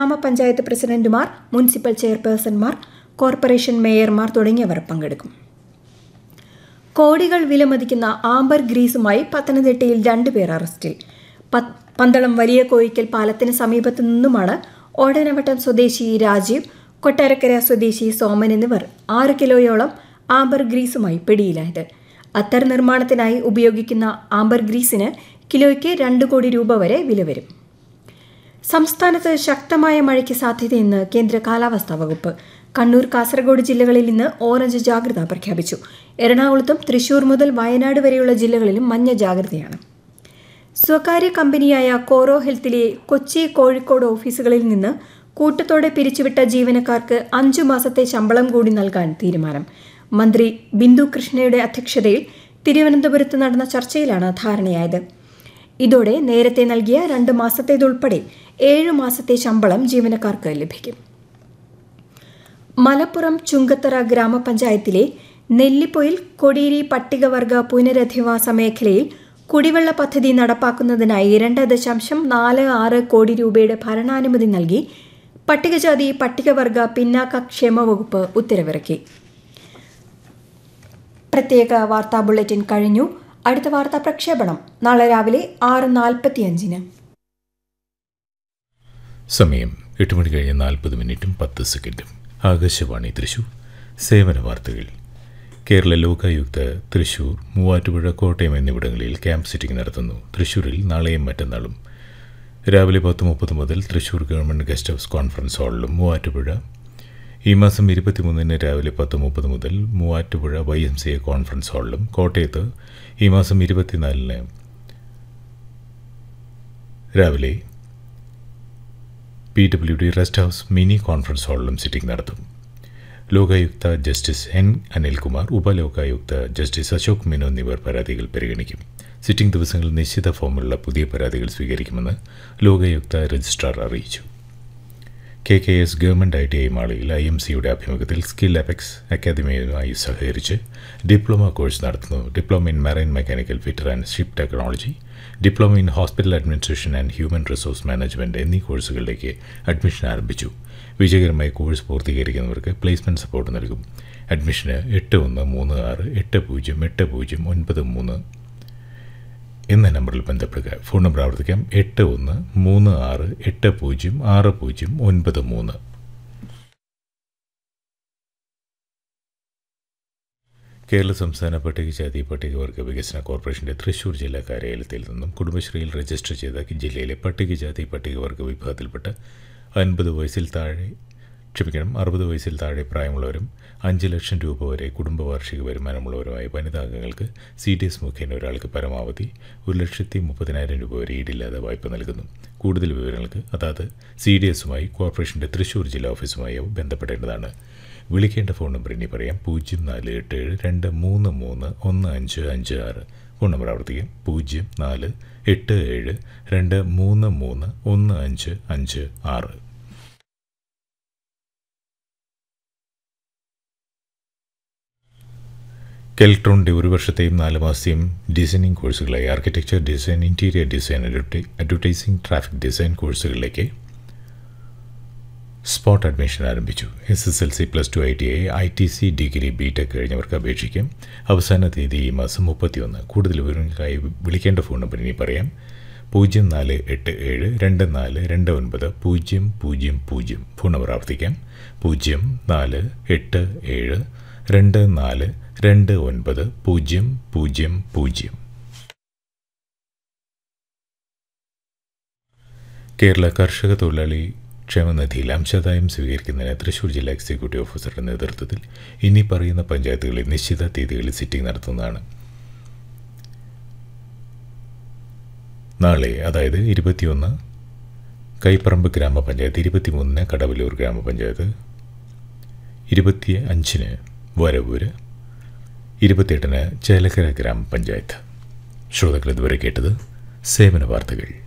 ഗ്രാമപഞ്ചായത്ത് പ്രസിഡന്റുമാർ municipal ചെയർപേഴ്സൺമാർ corporation മേയർമാർ തുടങ്ങിയവർ പങ്കെടുക്കും കോടികൾ വിലമതിക്കുന്ന ആംബർ ഗ്രീസുമായി പത്തനംതിട്ടയിൽ രണ്ടുപേർ അറസ്റ്റിൽ പ- പന്തളം വലിയ കോയിക്കൽ പാലത്തിന് സമീപത്തു നിന്നുമാണ് ഓടനവട്ടം സ്വദേശി രാജീവ് കൊട്ടാരക്കര സ്വദേശി സോമൻ എന്നിവർ ആറ് കിലോയോളം ആംബർ ഗ്രീസുമായി പിടിയിലായത് അത്തർ നിർമ്മാണത്തിനായി ഉപയോഗിക്കുന്ന ആംബർ ഗ്രീസിന് കിലോയ്ക്ക് രണ്ട് കോടി രൂപ വരെ വില വരും സംസ്ഥാനത്ത് ശക്തമായ മഴയ്ക്ക് സാധ്യതയെന്ന് കേന്ദ്ര കാലാവസ്ഥാ വകുപ്പ് കണ്ണൂർ കാസർഗോഡ് ജില്ലകളിൽ ഇന്ന് ഓറഞ്ച് ജാഗ്രത പ്രഖ്യാപിച്ചു എറണാകുളത്തും തൃശൂർ മുതൽ വയനാട് വരെയുള്ള ജില്ലകളിലും മഞ്ഞ ജാഗ്രതയാണ് സ്വകാര്യ കമ്പനിയായ കോറോ ഹെൽത്തിലെ കൊച്ചി കോഴിക്കോട് ഓഫീസുകളിൽ നിന്ന് കൂട്ടത്തോടെ പിരിച്ചുവിട്ട ജീവനക്കാർക്ക് അഞ്ചു മാസത്തെ ശമ്പളം കൂടി നൽകാൻ തീരുമാനം മന്ത്രി ബിന്ദു കൃഷ്ണയുടെ അധ്യക്ഷതയിൽ തിരുവനന്തപുരത്ത് നടന്ന ചർച്ചയിലാണ് ധാരണയായത് ഇതോടെ നേരത്തെ നൽകിയ രണ്ട് മാസത്തേതുൾപ്പെടെ ഏഴു മാസത്തെ ശമ്പളം ജീവനക്കാർക്ക് ലഭിക്കും മലപ്പുറം ചുങ്കത്തറ ഗ്രാമപഞ്ചായത്തിലെ നെല്ലിപ്പൊയിൽ കൊടിയേരി പട്ടികവർഗ പുനരധിവാസ മേഖലയിൽ കുടിവെള്ള പദ്ധതി നടപ്പാക്കുന്നതിനായി രണ്ട് ദശാംശം നാല് ആറ് കോടി രൂപയുടെ ഭരണാനുമതി നൽകി പട്ടികജാതി പട്ടികവർഗ പിന്നാക്ക ക്ഷേമ വകുപ്പ് ഉത്തരവിറക്കി പ്രത്യേക വാർത്താ ബുള്ളറ്റിൻ കഴിഞ്ഞു അടുത്ത വാർത്താ പ്രക്ഷേപണം നാളെ രാവിലെ ആറ് നാൽപ്പത്തിയഞ്ചിന് സമയം എട്ട് മണി കഴിഞ്ഞ് നാൽപ്പത് മിനിറ്റും പത്ത് സെക്കൻഡും ആകാശവാണി തൃശൂർ സേവന വാർത്തകൾ കേരള ലോകായുക്ത തൃശൂർ മൂവാറ്റുപുഴ കോട്ടയം എന്നിവിടങ്ങളിൽ ക്യാമ്പ് സിറ്റിംഗ് നടത്തുന്നു തൃശൂരിൽ നാളെയും മറ്റന്നാളും രാവിലെ പത്ത് മുപ്പത് മുതൽ Thrissur government guest house conference ഹാളിലും മൂവാറ്റുപുഴ ഈ മാസം ഇരുപത്തിമൂന്നിന് രാവിലെ പത്ത് മുപ്പത് മുതൽ Muvattupuzha Y M C A conference ഹാളിലും കോട്ടയത്ത് ഈ മാസം ഇരുപത്തിനാലിന് രാവിലെ P W D rest house mini conference ഹാളിലും സിറ്റിംഗ് നടത്തും Lokayukta justice N Anilkumar Upalokayukta justice Ashok Menon എന്നിവർ പരാതികൾ പരിഗണിക്കും സിറ്റിംഗ് ദിവസങ്ങളിൽ നിശ്ചിത ഫോമിലുള്ള പുതിയ പരാതികൾ സ്വീകരിക്കുമെന്ന് ലോകായുക്ത രജിസ്ട്രാർ അറിയിച്ചു K K S government I T I മാളിൽ ഐ എം സിയുടെ ആഭിമുഖ്യത്തിൽ സ്കിൽ അപെക്സ് അക്കാദമിയുമായി സഹകരിച്ച് ഡിപ്ലോമ കോഴ്സ് നടത്തുന്നു diploma in marine mechanical fitter and ship technology diploma in hospital administration and human resource management എന്നീ കോഴ്സുകളിലേക്ക് അഡ്മിഷൻ ആരംഭിച്ചു വിജയകരമായി കോഴ്സ് പൂർത്തീകരിക്കുന്നവർക്ക് പ്ലേസ്മെൻറ്റ് സപ്പോർട്ട് നൽകും അഡ്മിഷന് എട്ട് ഒന്ന് മൂന്ന് ആറ് എട്ട് പൂജ്യം എട്ട് പൂജ്യം ഒൻപത് മൂന്ന് എന്ന നമ്പറിൽ ബന്ധപ്പെടുക ഫോൺ നമ്പർ ആവർത്തിക്കാം എട്ട് ഒന്ന് മൂന്ന് ആറ് എട്ട് പൂജ്യം ആറ് പൂജ്യം ഒൻപത് മൂന്ന് കേരള സംസ്ഥാന പട്ടികജാതി പട്ടികവർഗ വികസന കോർപ്പറേഷന്റെ തൃശൂർ ജില്ലാ കാര്യാലയത്തിൽ നിന്നും കുടുംബശ്രീയിൽ രജിസ്റ്റർ ചെയ്ത ജില്ലയിലെ പട്ടികജാതി പട്ടികവർഗ വിഭാഗത്തിൽപ്പെട്ട അൻപത് വയസ്സിൽ താഴെ ക്ഷമിക്കണം അറുപത് വയസ്സിൽ താഴെ പ്രായമുള്ളവരും അഞ്ച് ലക്ഷം രൂപ വരെ കുടുംബ വാർഷിക വരുമാനമുള്ളവരുമായ വനിതാംഗങ്ങൾക്ക് സി ഡി എസ് മുഖേന ഒരാൾക്ക് പരമാവധി ഒരു ലക്ഷത്തി മുപ്പതിനായിരം രൂപ വരെ ഈടില്ലാതെ വായ്പ നൽകുന്നു കൂടുതൽ വിവരങ്ങൾക്ക് അതാത് സി ഡി എസുമായി കോർപ്പറേഷൻ്റെ തൃശൂർ ജില്ലാ ഓഫീസുമായോ ബന്ധപ്പെടേണ്ടതാണ് വിളിക്കേണ്ട ഫോൺ നമ്പർ ഇനി പറയാം പൂജ്യം നാല് എട്ട് ഏഴ് രണ്ട് മൂന്ന് മൂന്ന് ഒന്ന് അഞ്ച് അഞ്ച് ആറ് ഫോൺ നമ്പർ ആവർത്തിക്കാം പൂജ്യം നാല് എട്ട് ഏഴ് രണ്ട് മൂന്ന് മൂന്ന് ഒന്ന് അഞ്ച് അഞ്ച് ആറ് കെൽട്രോണിൻ്റെ ഒരു വർഷത്തെയും നാല് മാസത്തെയും ഡിസൈനിങ് കോഴ്സുകളായി architecture design interior design advertising traffic design കോഴ്സുകളിലേക്ക് സ്പോട്ട് അഡ്മിഷൻ ആരംഭിച്ചു S S L C plus two I T I I T C degree B tech കഴിഞ്ഞവർക്ക് അപേക്ഷിക്കാം അവസാന തീയതി ഈ മാസം മുപ്പത്തിയൊന്ന് കൂടുതൽ വിവരങ്ങൾക്കായി വിളിക്കേണ്ട ഫോൺ നമ്പർ ഇനി പറയാം പൂജ്യം നാല് എട്ട് ഏഴ് രണ്ട് നാല് രണ്ട് ഒൻപത് പൂജ്യം പൂജ്യം പൂജ്യം ഫോൺ നമ്പർ ആവർത്തിക്കാം പൂജ്യം നാല് എട്ട് ഏഴ് രണ്ട് നാല് രണ്ട് ഒൻപത് പൂജ്യം പൂജ്യം പൂജ്യം കേരള കർഷക തൊഴിലാളി ക്ഷേമനിധിയിൽ അംശദായം സ്വീകരിക്കുന്നതിന് തൃശൂർ ജില്ലാ എക്സിക്യൂട്ടീവ് ഓഫീസറുടെ നേതൃത്വത്തിൽ ഇനി പറയുന്ന പഞ്ചായത്തുകളിൽ നിശ്ചിത തീയതികളിൽ സിറ്റിംഗ് നടത്തുന്നതാണ് നാളെ അതായത് ഇരുപത്തിയൊന്ന് കൈപ്പറമ്പ് ഗ്രാമപഞ്ചായത്ത് ഇരുപത്തിമൂന്നിന് കടവല്ലൂർ ഗ്രാമപഞ്ചായത്ത് ഇരുപത്തി അഞ്ചിന് വരവൂര് ഇരുപത്തിയെട്ടിന് ചേലക്കര ഗ്രാമപഞ്ചായത്ത് ശ്രോതാക്കൾ ഇതുവരെ കേട്ടത് സേവന വാർത്തകൾ